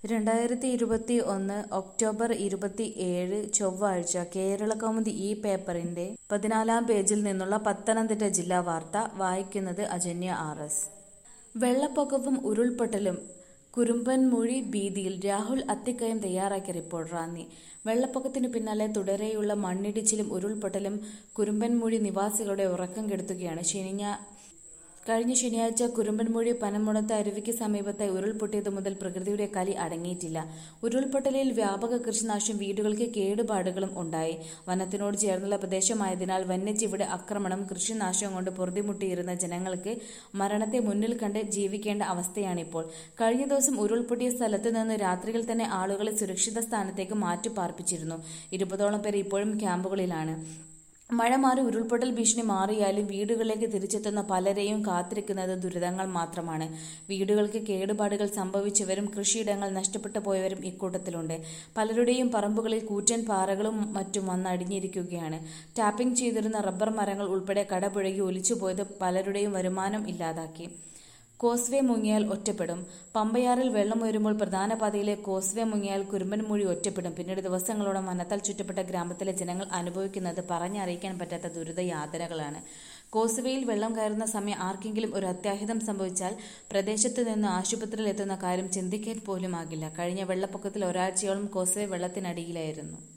രണ്ടായിരത്തി ഇരുപത്തി ഒന്ന് ഒക്ടോബർ ഇരുപത്തി ഏഴ് ചൊവ്വാഴ്ച കേരളകൗമുദി ഈ പേപ്പറിന്റെ പതിനാലാം പേജിൽ നിന്നുള്ള പത്തനംതിട്ട ജില്ലാ വാർത്ത വായിക്കുന്നത് അജന്യ ആർ എസ് വെള്ളപ്പൊക്കവും ഉരുൾപൊട്ടലും കുറുമ്പൻമൊഴി ഭീതിയിൽ രാഹുൽ അത്തിക്കയം തയ്യാറാക്കിയ റിപ്പോർട്ട് റാന്നി വെള്ളപ്പൊക്കത്തിനു പിന്നാലെ തുടരെയുള്ള മണ്ണിടിച്ചിലും ഉരുൾപൊട്ടലും കുറുമ്പൻമൊഴി നിവാസികളുടെ ഉറക്കം കെടുത്തുകയാണ് ശനിഞ്ഞ കഴിഞ്ഞ ശനിയാഴ്ച കുറുമ്പൻമൂഴി പനമുടത്ത് അരുവിക്ക് സമീപത്തായി ഉരുൾപൊട്ടിയതു മുതൽ പ്രകൃതിയുടെ കലി അടങ്ങിയിട്ടില്ല ഉരുൾപൊട്ടലിൽ വ്യാപക കൃഷിനാശം വീടുകൾക്ക് കേടുപാടുകളും ഉണ്ടായി വനത്തിനോട് ചേർന്നുള്ള പ്രദേശമായതിനാൽ വന്യജീവിയുടെ ആക്രമണം കൃഷിനാശം കൊണ്ട് പൊറുതിമുട്ടിയിരുന്ന ജനങ്ങൾക്ക് മരണത്തെ മുന്നിൽ കണ്ട് ജീവിക്കേണ്ട അവസ്ഥയാണിപ്പോൾ കഴിഞ്ഞ ദിവസം ഉരുൾപൊട്ടിയ സ്ഥലത്ത് നിന്ന് രാത്രിയിൽ തന്നെ ആളുകളെ സുരക്ഷിത സ്ഥാനത്തേക്ക് മാറ്റിപ്പാർപ്പിച്ചിരുന്നു ഇരുപതോളം പേർ ഇപ്പോഴും ക്യാമ്പുകളിലാണ് മഴ മാറി ഉരുൾപൊട്ടൽ ഭീഷണി മാറിയാലും വീടുകളിലേക്ക് തിരിച്ചെത്തുന്ന പലരെയും കാത്തിരിക്കുന്നത് ദുരിതങ്ങൾ മാത്രമാണ് വീടുകൾക്ക് കേടുപാടുകൾ സംഭവിച്ചവരും കൃഷിയിടങ്ങൾ നഷ്ടപ്പെട്ടു പോയവരും ഇക്കൂട്ടത്തിലുണ്ട് പലരുടെയും പറമ്പുകളിൽ കൂറ്റൻ പാറകളും മറ്റും വന്നടിഞ്ഞിരിക്കുകയാണ് ടാപ്പിംഗ് ചെയ്തിരുന്ന റബ്ബർ മരങ്ങൾ ഉൾപ്പെടെ കടപുഴകി ഒലിച്ചുപോയത് പലരുടെയും വരുമാനം ഇല്ലാതാക്കി കോസ്വേ മുങ്ങിയാൽ ഒറ്റപ്പെടും പമ്പയാറിൽ വെള്ളം ഉയരുമ്പോൾ പ്രധാന പാതയിലെ കോസ്വേ മുങ്ങിയാൽ കുരുമ്പൻമൂഴി ഒറ്റപ്പെടും പിന്നീട് ദിവസങ്ങളോളം വനത്താൽ ചുറ്റപ്പെട്ട ഗ്രാമത്തിലെ ജനങ്ങൾ അനുഭവിക്കുന്നത് പറഞ്ഞറിയിക്കാൻ പറ്റാത്ത ദുരിത യാതനകളാണ് കോസ്വേയിൽ വെള്ളം കയറുന്ന സമയം ആർക്കെങ്കിലും ഒരു അത്യാഹിതം സംഭവിച്ചാൽ പ്രദേശത്ത് നിന്ന് ആശുപത്രിയിൽ എത്തുന്ന കാര്യം ചിന്തിക്കാൻ പോലും ആകില്ല കഴിഞ്ഞ വെള്ളപ്പൊക്കത്തിൽ ഒരാഴ്ചയോളം കോസ്വേ വെള്ളത്തിനടിയിലായിരുന്നു